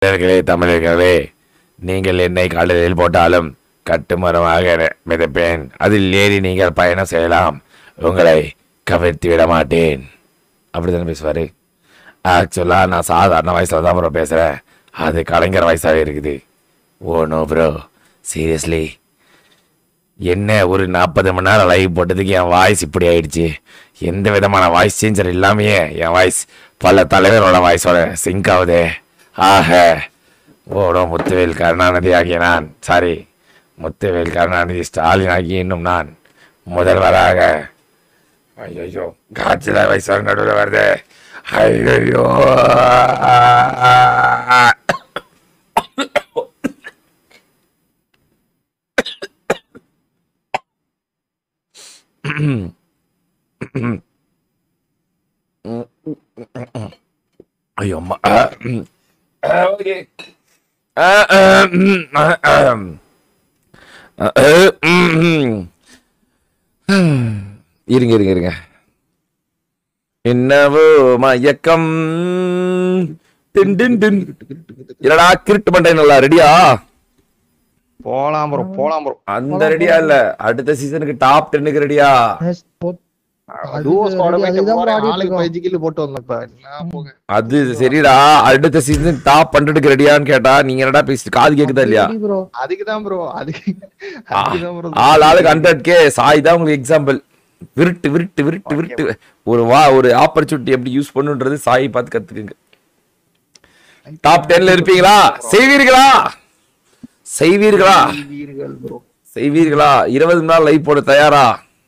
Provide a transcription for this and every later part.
தமிழர்களே தமிழர்களே நீங்கள் என்னை கடலில் போட்டாலும் கட்டுமரமாக மிதப்பேன் அதில் ஏறி நீங்கள் பயணம் செய்யலாம் உங்களை கவிழ்த்து விட மாட்டேன் அப்படி தானே பேசுவார் ஆக்சுவலாக நான் சாதாரண வயசில் தான் ப்ரோ பேசுகிறேன் அது கலைஞர் வயசாகவே இருக்குது ஓ நோ ப்ரோ சீரியஸ்லி என்ன ஒரு நாற்பது மணி நேரம் லைவ் போட்டதுக்கு என் வாய்ஸ் இப்படி ஆயிடுச்சு எந்த விதமான வாய்ஸ் சேஞ்சர் இல்லாமையே என் வாய்ஸ் பல தலைவரோட வாய்ஸோட சிங்க் ஆகுதே ஆக ஓடோ முத்துவேல் கருணாநிதி ஆகிய நான் சாரி முத்துவேல் கருணாநிதி ஸ்டாலின் ஆகிய இன்னும் நான் முதல்வராக ஐயோ காய்ச்சல வயசு நடுவில் வருது ஐயோ ஐயோ அம்மா ஓகே இருங்க இருங்க இருங்க என்னவோ மயக்கம் டின் டின் டின் இல்லடா கிரிட்டு பண்றேன் நல்லா ரெடியா போலாம் ப்ரோ போலாம் ப்ரோ அந்த ரெடியா இல்ல அடுத்த சீசனுக்கு டாப் டென்னுக்கு ரெடியா Yes, போ- அதுவும் அதுக்கு squad mate அதுதான் போறேன். ஆடிட்டு ஆளுக்கு இருக்கோம். பதினஞ்சு கிலோ போட்டு வந்தேன் இப்ப என்ன போங்க அது சரிடா அடுத்த சீசன் டாப் பண்றதுக்கு ரெடியான்னு கேட்டா நீங்க என்னடா பேசிட்டு காது கேக்குதா இல்லையா சரி bro. அதுக்குதான் ப்ரோ அதுக்கு அதுக்குதான் ப்ரோ ஆள் ஆளுக்கு ஹண்ட்ரட் கே சாய் தான் உங்களுக்கு எக்ஸாம்பிள் விருட்டு விருட்டு விருட்டு விருட்டு ஒரு வா ஒரு ஆப்பர்ச்சுனிட்டி எப்படி யூஸ் பண்ணுன்றது சாய் பார்த்து கத்துக்குங்க டாப் டென்ல இருப்பீங்களா செய்வீர்களா செய்வீர்களா வீரர்கள் ப்ரோ செய்வீர்களா இருபது நாள் லைவ் போட தயாரா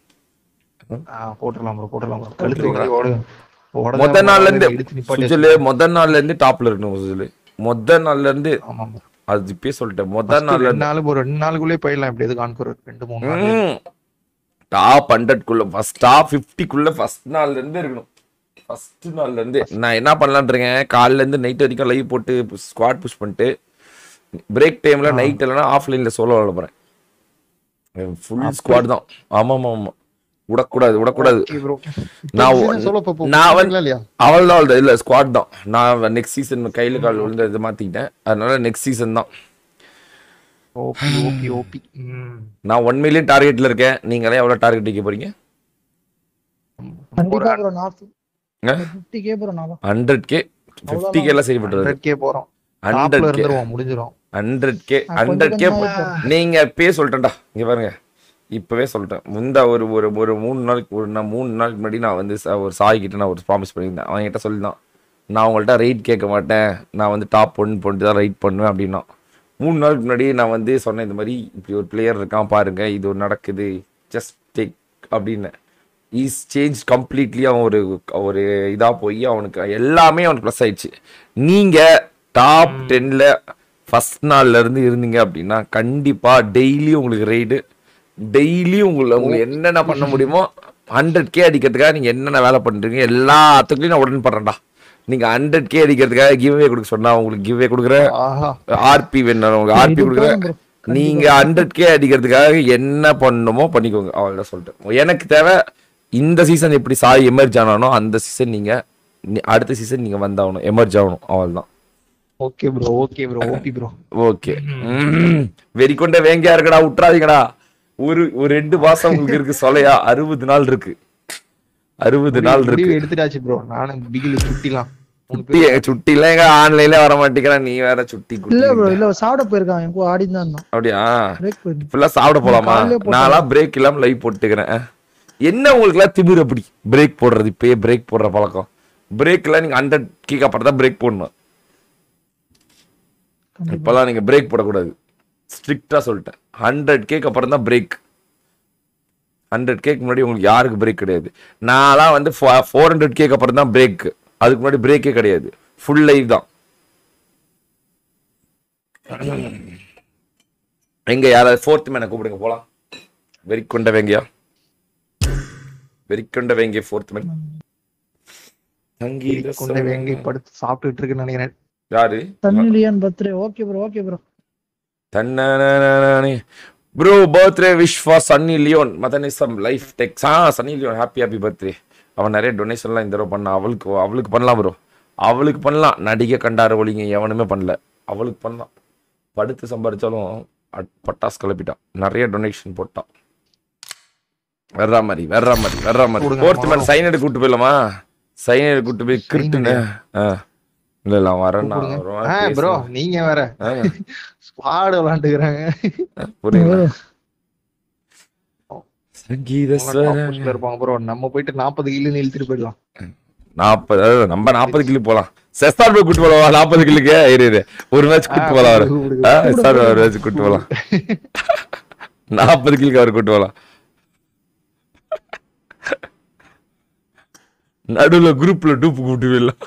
போட்டுடலாம் ப்ரோ போட்டுடலாம் ப்ரோ கழுத்து வலி ஓடு ஓடதான் மொத நாள்ல இருந்து இழுத்து நிப்பாட்டி சுஜலு மொத நாள்ல இருந்து டாப்ல இருக்கணும் சுஜலு மொத நாள்ல இருந்து ஆமா bro. அது இப்பயே சொல்லிட்டேன் மொத First நாள்ல ரெண்டு இருந்து நாள் ஒரு ரெண்டு நாளுக்குள்ளே போயிடலாம் எப்படி எது கான்கூர் ரெண்டு மூணு நாள் டாப் ஹண்ட்ரட்குள்ள ஃபர்ஸ்ட் டாப் ஃபிஃப்டிக்குள்ள ஃபர்ஸ்ட் நாள்ல இருந்து இருக்கணும் ஃபர்ஸ்ட் நாள்ல இருந்து நான் என்ன பண்ணலாம்னு இருக்கேன் காலைல இருந்து நைட் வரைக்கும் லைவ் போட்டு ஸ்குவாட் புஷ் பண்ணிட்டு பிரேக் டைம்ல நைட் இல்லைன்னா ஆஃப்லைன்ல சோலோ விளாட போறேன் ஃபுல் ஸ்குவாட் தான் ஆமா ஆமா ஆமா விடக்கூடாது விடக்கூடாது ஓகே ப்ரோ நான் நான் சொல்ல போ நான் வந்து- இல்லையா அவள் தான் இல்ல ஸ்குவாட் தான் நான் நெக்ஸ்ட் சீசன் கையில கால் விழுந்து இது மாத்திக்கிட்டேன் அதனால நெக்ஸ்ட் சீசன் தான் ஓபி ஓபி ஓபி ம் நான் ஒன் மில்லியன் டார்கெட்ல இருக்கேன் நீங்களே எவ்வளவு டார்கெட் வைக்க போறீங்க கண்டிப்பா bro, நான் ஆ? 50K bro நான்லாம். ஹண்ட்ரட் கே ஃபிஃப்டி கே எல்லாம் செய்யப்பட்டது 100k போறோம் ஹண்ட்ரட் டாப்ல கே இருந்துருவோம் முடிஞ்சிரும் ஹண்ட்ரட் கே நான் ஹண்ட்ரட் கொஞ்சம் கே கொஞ்சமா வைப்பேன். நீங்க இப்பயே சொல்லிட்டேன்டா இங்க பாருங்க இப்பவே சொல்லிட்டேன் முந்தா ஒரு ஒரு ஒரு மூணு நாளைக்கு ஒரு நான் மூணு நாளைக்கு முன்னாடி நான் வந்து ச- ஒரு சாய் கிட்ட நான் ஒரு ப்ராமிஸ் பண்ணியிருந்தேன் அவன் கிட்ட சொல்லிதான் நான் உங்கள்ட்ட ரைட் கேட்க மாட்டேன் நான் வந்து டாப் ஒன் போட்டு தான் ரைட் பண்ணுவேன் அப்படின்னா மூணு நாளுக்கு முன்னாடி நான் வந்து சொன்னேன் இந்த மாதிரி இப்படி ஒரு பிளேயர் இருக்கான் பாருங்க இது ஒரு நடக்குது ஜஸ்ட் டேக் அப்படின்னு இஸ் சேஞ்ச் கம்ப்ளீட்லி அவன் ஒரு ஒரு இதாக போய் அவனுக்கு எல்லாமே அவனுக்கு ப்ளஸ் ஆயிடுச்சு நீங்கள் டாப் டென்னில் ஃபஸ்ட் நாள்ல இருந்து இருந்தீங்க அப்படின்னா கண்டிப்பாக டெய்லி உங்களுக்கு ரைடு டெய்லி உங்களை உங்களுக்கு என்னென்ன பண்ண முடியுமோ ஹண்ட்ரட் கே அடிக்கிறதுக்காக நீங்கள் என்னென்ன வேலை பண்ணுறீங்க எல்லாத்துக்குலையும் நான் உடன் பண்ணுறேன்டா நீங்கள் ஹண்ட்ரட் கே அடிக்கிறதுக்காக கிவ்வே கொடுக்க சொன்னா உங்களுக்கு கிவ்வே கொடுக்குறேன் ஆஹா ஆர்பி வேணும் உங்களுக்கு ஆர்பி இது கொடுக்குறேன் போதும் bro. நீங்க ஹண்ட்ரட் கே அடிக்கிறதுக்காக என்ன பண்ணணுமோ பண்ணிக்கோங்க அவ்வளோதான் சொல்லிட்டேன் எனக்கு தேவை இந்த சீசன் எப்படி சாய் எமர்ஜ் ஆனானோ அந்த சீசன் நீங்க நீ- அடுத்த சீசன் நீங்க வந்தாகணும் எமர்ஜ் ஆகணும் அவ்வளோதான் okay bro okay bro OP bro okay வெறி கொண்ட வேங்கியா இருக்கடா விட்டுறாதீங்கடா ஒரு ஒரு ரெண்டு மாசம் உங்களுக்கு இருக்கு சொலையா அறுபது நாள் இருக்கு அறுபது நாள் இருக்கு முடிவு எடுத்துட்டாச்சு ப்ரோ நானும் பிகில் சுட்டிலாம் மூணு சுட்டி சுட்டிலாம் எங்க ஆன்லைன்ல வர மாட்டேங்கிறான் நீ வேற சுட்டி இல்ல குட்டி bro, இல்ல சாப்பிட போயிருக்கான் என் கூட ஆடிட்டு தான் இருந்தான் அப்படியா பிரேக் போயிருந்து ஃபுல்லா சாப்பிட போலாமா காலையிலே போட்டேன். நான்லாம் பிரேக் இல்லாம லைவ் போட்டுக்கிறேன் என்ன உங்களுக்கு எல்லாம் திமிரு அப்படி பிரேக் போடுறது இப்பயே பிரேக் போடுற பழக்கம் பிரேக்ல நீங்க ஹண்ட்ரட் கீக் அப்புறம் தான் பிரேக் போடணும் இப்பெல்லாம் நீங்க பிரேக் போடக்கூடாது ஸ்ட்ரிக்டா சொல்லிட்டேன் ஹண்ட்ரட் கேக் அப்புறம் தான் பிரேக் ஹண்ட்ரட் கேக் முன்னாடி உங்களுக்கு யாருக்கு பிரேக் கிடையாது நான்லாம் வந்து ஃபோர் ஹண்ட்ரட் கேக் அப்புறம் தான் பிரேக் அதுக்கு முன்னாடி பிரேக்கே கிடையாது ஃபுல் லைவ் தான் எங்க யாராவது ஃபோர்த் மேனை கூப்பிடுங்க போலாம் வெறிக்கொண்ட வேங்கியா வெறிக்கொண்ட வேங்கிய ஃபோர்த் மேன் சங்கீத கொண்டு வேங்கி படுத்து சாப்பிட்டுட்டு இருக்குன்னு நினைக்கிறேன் யாரு தன்னிலியன் birthday okay bro okay bro தன்னானே bro birthday wish for Sunny Leone மதனிசம் லைஃப் டெக்ஸ் ஆ Sunny Leone happy happy birthday அவன் நிறைய டொனேஷன்லாம் இந்த தடவை பண்ணான் அவளுக்கு அவளுக்கு பண்ணலாம் ப்ரோ அவளுக்கு பண்ணலாம் நடிகை கண்டார ஒளிங்க எவனுமே பண்ணல அவளுக்கு பண்ணான் படுத்து சம்பாரிச்சாலும் அட்- பட்டாசு கிளப்பிட்டான் நிறைய டொனேஷன் போட்டான் வர்ற மாதிரி வர்ற மாதிரி வர்ற மாதிரி கொடுங்க, ஃபோர்த் மேன் மாறும். சைனடு கூட்டு போயிடலாமா சைனடு கூட்டு போய் கிருட்டுன்னு ஆ இல்ல இல்ல அவன் வரேன் நான் கூப்பிடுங்க. வருவேன், ஆ ப்ரோ பேசுவேன். நீங்க வேற ஆ, ஸ்குவாட் விளாண்டுக்கிறாங்க புரியுது bro. சங்கீத ஆப்போசிட்ல இருப்பாங்க ப்ரோ நம்ம போயிட்டு நாற்பது கிலோ இழுத்துட்டு போயிடலாம் நாற்பது அதாவது நம்ம நாற்பது கிலோ போலாம் செஸ்டார் போய் கூட்டு போலாம் நாற்பது கிலோக்கு இரு இரு ஒரு மேட்ச் கூட்டு போலாம் அவரு ஆ, சார் ஒரு மேட்ச் கூட்டு போலாம் நாற்பது கிலோக்கு அவர் கூட்டு போலாம் நடுவுல குரூப்ல டூப்பு கூப்பிட்டு போயிடலாம்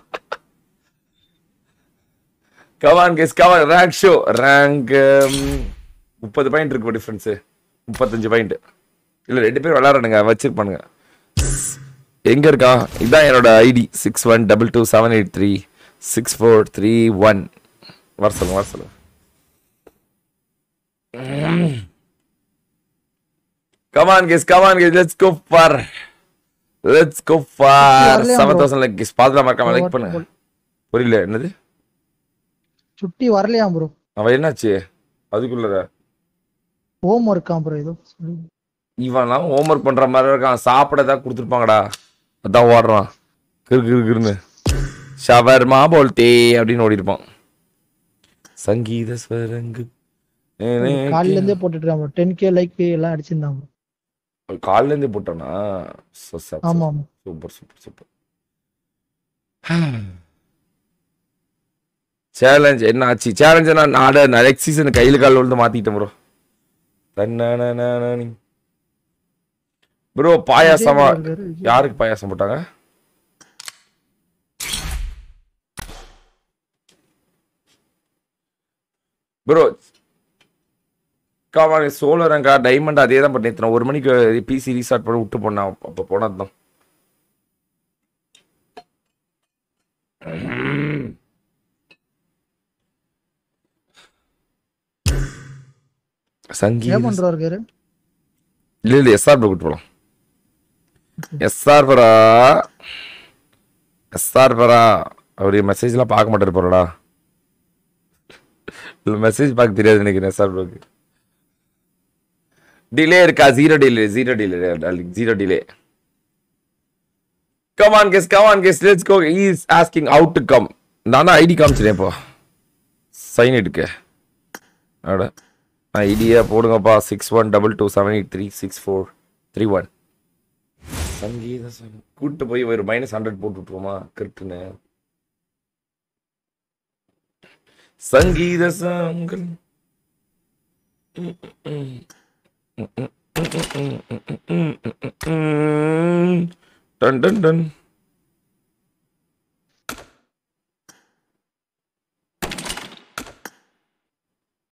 come on guys come on rank show rank முப்பது பாயிண்ட் இருக்கு டிஃபரன்ஸ் முப்பத்தஞ்சு பாயிண்ட் இல்ல ரெண்டு பேரும் விளையாடுறானுங்க வச்சிருப்பானுங்க எங்க இருக்கா இதான் என்னோட ID six one double two seven eight three six four three one வர சொல்லுங்க வர சொல்லுங்க come on guys come on guys let's go for let's go for வரலையா seven bro? Thousand like guys பார்த்துலாம் மறக்காம லைக் பண்ணுங்க புரியல என்னது சுட்டி வரலையா ப்ரோ அவன் என்னாச்சு அதுக்குள்ள ஹோம் ஒர்க்காம் ப்ரோ ஏதோ சொல்லி. இவன்லாம் ஹோம்ஒர்க் பண்ற மாதிரி இருக்கான் சாப்பிட ஏதாவது கொடுத்துருப்பாங்கடா அதான் ஓடுறான் கிறு கிறு கிறுன்னு ஷவர்மா போல்தே அப்படின்னு ஓடி இருப்பான் சங்கீத ஸ்வரங்கு காலையில இருந்தே போட்டுட்டு இருக்கான் ப்ரோ டென் கே லைக் எல்லாம் அடிச்சிருந்தான் bro. காலில இருந்தே போட்டானா ஆமா ஆமா சூப்பர் சூப்பர் சூப்பர் சேலஞ்ச் என்ன ஆச்சு சேலஞ்ச் நான் நாட நெக்ஸ்ட் சீசன் கையில கால் விழுந்து மாத்திட்டேன் ப்ரோ தன்னானி ப்ரோ பாயாசமா விஜய் bro இருக்காரு, விஜய். யாருக்கு பாயாசம் போட்டாங்க ப்ரோ காவாங்க சோலரங்கா டைமண்ட் அதே தான் பண்ணிருந்தேன் ஒரு மணிக்கு பிசி ரீஸ்டார்ட் பண்ணி விட்டு போனேன் அப்போ போனது தான் ஏன் சங்கீத பண்றா இருக்காரு இல்ல இல்ல எஸ்ஆர் ப்ரோ கூட்டு போலாம் எஸ்ஆர் பரா எஸ்ஆர் பரா அவரு மெசேஜ்லாம் பார்க்க மாட்டாரு போறடா இல்ல மெசேஜ் பார்க்க தெரியாது நினைக்கிறேன் எஸ்ஆர் ப்ரோக்கு டிலே இருக்கா zero delay zero delay zero delay come on guys come on guys let's go is asking out to come நானா ஐடி காமிச்சிட்டேன் இப்போ சைன் எடுக்க அட ஐடியா போடுங்கப்பா six one double two seven eight three six four three one சங்கீத சங்க கூட்டு போய் ஒரு மைனஸ் ஹண்ட்ரட் போட்டு விட்டுருவோமா கிரிட்டுன்னு சங்கீத சங்கள் டன் டன் டன்